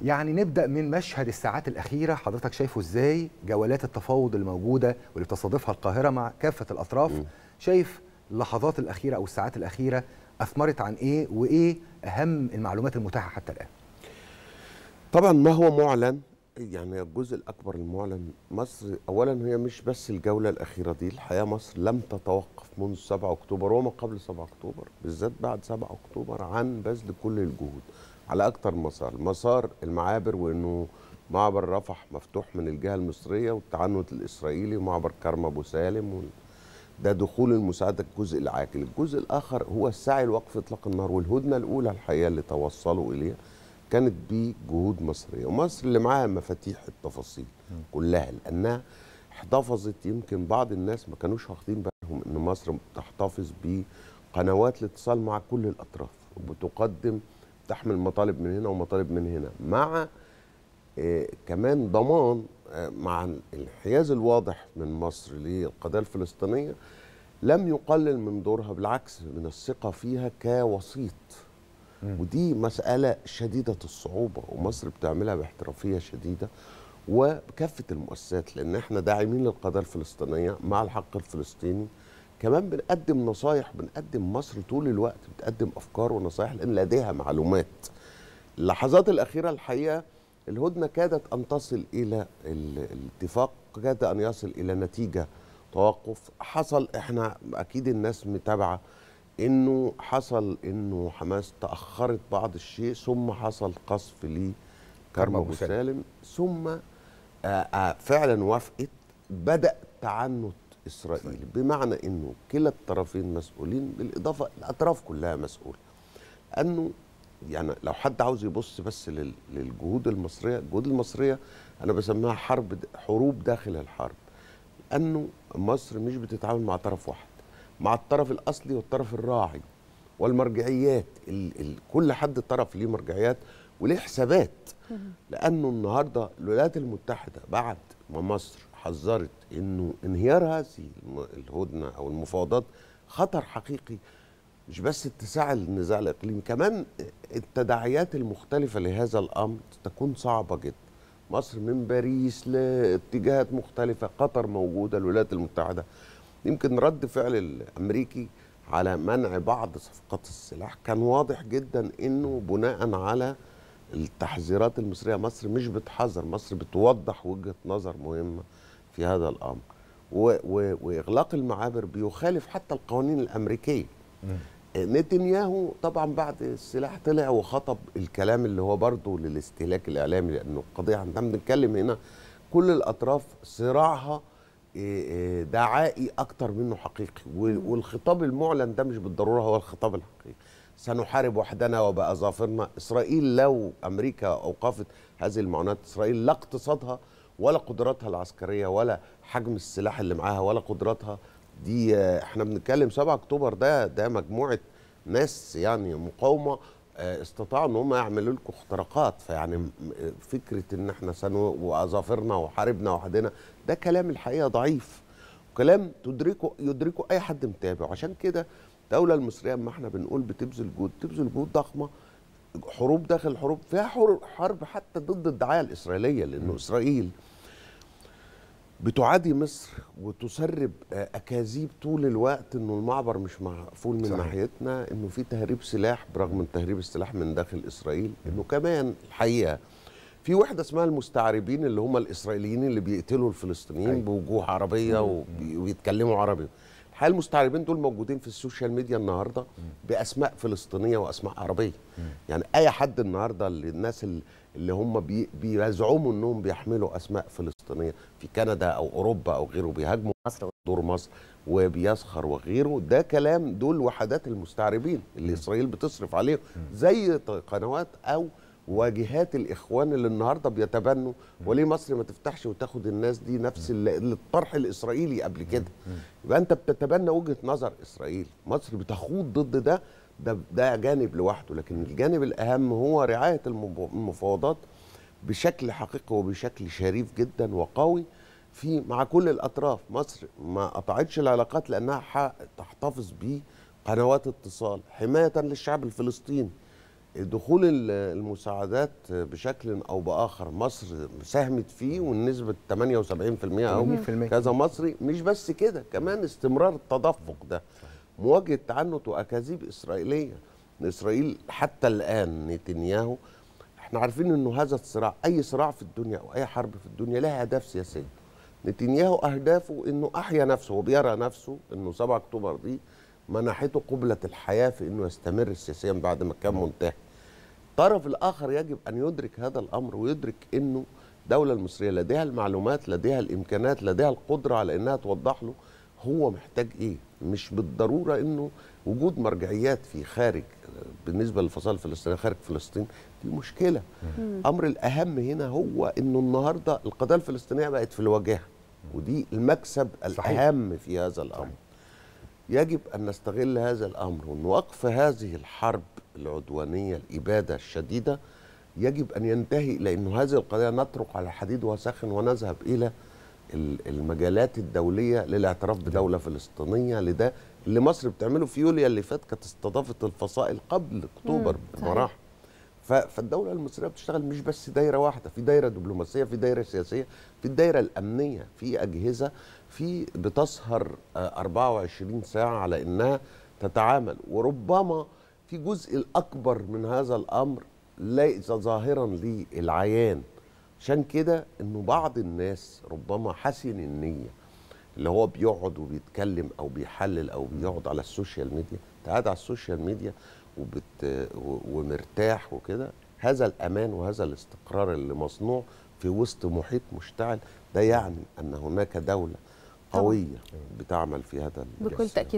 يعني نبدا من مشهد الساعات الاخيره حضرتك شايفه ازاي جولات التفاوض الموجوده واللي بتستضيفها القاهره مع كافه الاطراف م. شايف اللحظات الاخيره او الساعات الاخيره اثمرت عن ايه وايه اهم المعلومات المتاحه حتى الان طبعا ما هو معلن يعني الجزء الاكبر المعلن مصر اولا هي مش بس الجوله الاخيره دي الحقيقه مصر لم تتوقف منذ 7 اكتوبر وما قبل 7 اكتوبر بالذات بعد 7 اكتوبر عن بذل كل الجهود على اكثر مسار مسار المعابر وانه معبر رفح مفتوح من الجهه المصريه والتعنت الاسرائيلي ومعبر كرم ابو سالم و... ده دخول المساعده الجزء العاجل الجزء الاخر هو السعي لوقف اطلاق النار والهدنه الاولى الحقيقه اللي توصلوا اليها كانت بجهود مصريه ومصر اللي معاها مفاتيح التفاصيل كلها لانها احتفظت يمكن بعض الناس ما كانوش واخدين بالهم ان مصر تحتفظ بقنوات الاتصال مع كل الاطراف وبتقدم تحمل مطالب من هنا ومطالب من هنا مع آه كمان ضمان آه مع الانحياز الواضح من مصر للقضيه الفلسطينيه لم يقلل من دورها بالعكس من الثقه فيها كوسيط ودي مسألة شديدة الصعوبة ومصر بتعملها باحترافية شديدة وبكافة المؤسسات لأن احنا داعمين للقضية الفلسطينية مع الحق الفلسطيني كمان بنقدم نصايح بنقدم مصر طول الوقت بتقدم أفكار ونصايح لأن لديها معلومات اللحظات الأخيرة الحقيقة الهدنة كادت أن تصل إلى الاتفاق كاد أن يصل إلى نتيجة توقف حصل احنا أكيد الناس متابعة انه حصل انه حماس تاخرت بعض الشيء ثم حصل قصف لكرم ابو سالم ثم آآ آآ فعلا وافقت بدا تعنت اسرائيل بمعنى انه كلا الطرفين مسؤولين بالاضافه الاطراف كلها مسؤوله انه يعني لو حد عاوز يبص بس للجهود المصريه الجهود المصريه انا بسميها حرب حروب داخل الحرب انه مصر مش بتتعامل مع طرف واحد مع الطرف الاصلي والطرف الراعي والمرجعيات ال ال كل حد طرف ليه مرجعيات وليه حسابات لانه النهارده الولايات المتحده بعد ما مصر حذرت انه انهيار هذه الهدنه او المفاوضات خطر حقيقي مش بس اتساع النزاع الاقليمي كمان التداعيات المختلفه لهذا الامر تكون صعبه جدا مصر من باريس لاتجاهات مختلفه قطر موجوده الولايات المتحده يمكن رد فعل الامريكي على منع بعض صفقات السلاح كان واضح جدا انه بناء على التحذيرات المصريه مصر مش بتحذر مصر بتوضح وجهه نظر مهمه في هذا الامر و و واغلاق المعابر بيخالف حتى القوانين الامريكيه نتنياهو طبعا بعد السلاح طلع وخطب الكلام اللي هو برضه للاستهلاك الاعلامي لانه القضيه عندنا بنتكلم هنا كل الاطراف صراعها دعائي اكتر منه حقيقي والخطاب المعلن ده مش بالضروره هو الخطاب الحقيقي سنحارب وحدنا وبأظافرنا إسرائيل لو أمريكا أوقفت هذه المعونات إسرائيل لا اقتصادها ولا قدراتها العسكرية ولا حجم السلاح اللي معاها ولا قدراتها دي احنا بنتكلم 7 أكتوبر ده ده مجموعة ناس يعني مقاومة استطاعوا ان هم يعملوا لكم اختراقات فيعني فكره ان احنا سنو واظافرنا وحاربنا وحدنا ده كلام الحقيقه ضعيف وكلام تدركه يدركه اي حد متابع عشان كده الدوله المصريه اما احنا بنقول بتبذل جهود بتبذل جهود ضخمه حروب داخل الحروب فيها حرب حتى ضد الدعايه الاسرائيليه لانه اسرائيل بتعادي مصر وتسرب اكاذيب طول الوقت انه المعبر مش مقفول من صحيح. ناحيتنا انه في تهريب سلاح برغم من تهريب السلاح من داخل اسرائيل انه كمان الحقيقه في وحده اسمها المستعربين اللي هم الاسرائيليين اللي بيقتلوا الفلسطينيين أيوة. بوجوه عربيه وبيتكلموا عربي الحقيقه المستعربين دول موجودين في السوشيال ميديا النهارده باسماء فلسطينيه واسماء عربيه يعني اي حد النهارده الناس اللي هم بي بيزعموا انهم بيحملوا اسماء فلسطينيه في كندا او اوروبا او غيره بيهاجموا مصر دور مصر وبيسخر وغيره ده كلام دول وحدات المستعربين اللي اسرائيل بتصرف عليهم زي قنوات او واجهات الاخوان اللي النهارده بيتبنوا وليه مصر ما تفتحش وتاخد الناس دي نفس الطرح الاسرائيلي قبل كده يبقى انت بتتبنى وجهه نظر اسرائيل مصر بتخوض ضد ده ده ده جانب لوحده لكن الجانب الاهم هو رعايه المفاوضات بشكل حقيقي وبشكل شريف جدا وقوي في مع كل الاطراف مصر ما قطعتش العلاقات لانها تحتفظ بقنوات اتصال حمايه للشعب الفلسطيني دخول ال- المساعدات بشكل او باخر مصر ساهمت فيه والنسبه 78% او 80%. كذا مصري مش بس كده كمان استمرار التدفق ده مواجهه تعنت واكاذيب اسرائيليه اسرائيل حتى الان نتنياهو احنا عارفين انه هذا الصراع اي صراع في الدنيا او اي حرب في الدنيا لها اهداف سياسيه نتنياهو اهدافه انه احيا نفسه وبيرى نفسه انه 7 اكتوبر دي منحته قبلة الحياة في انه يستمر سياسيا بعد ما كان منتهي الطرف الاخر يجب ان يدرك هذا الامر ويدرك انه الدولة المصرية لديها المعلومات لديها الامكانات لديها القدرة على انها توضح له هو محتاج ايه مش بالضرورة انه وجود مرجعيات في خارج بالنسبة للفصائل الفلسطينية خارج فلسطين دي مشكلة الامر الاهم هنا هو انه النهاردة القضية الفلسطينية بقت في الواجهة ودي المكسب صحيح. الاهم في هذا الامر يجب أن نستغل هذا الأمر وأن وقف هذه الحرب العدوانية الإبادة الشديدة يجب أن ينتهي إلى أن هذه القضية نطرق على الحديد وساخن ونذهب إلى ال- المجالات الدولية للاعتراف بدولة فلسطينية لده اللي مصر بتعمله في يوليو اللي فات كانت استضافت الفصائل قبل أكتوبر مم، صحيح. بمراحل ف- فالدولة المصرية بتشتغل مش بس دايرة واحدة في دايرة دبلوماسية في دايرة سياسية في الدايرة الأمنية في أجهزة في بتسهر آه، 24 ساعة على إنها تتعامل وربما في جزء الأكبر من هذا الأمر ليس ظاهرا للعيان عشان كده إنه بعض الناس ربما حسن النية اللي هو بيقعد وبيتكلم او بيحلل او بيقعد على السوشيال ميديا انت قاعد على السوشيال ميديا وبت و- ومرتاح وكده هذا الامان وهذا الاستقرار اللي مصنوع في وسط محيط مشتعل ده يعني ان هناك دوله طبعاً. قويه بتعمل في هذا بكل تاكيد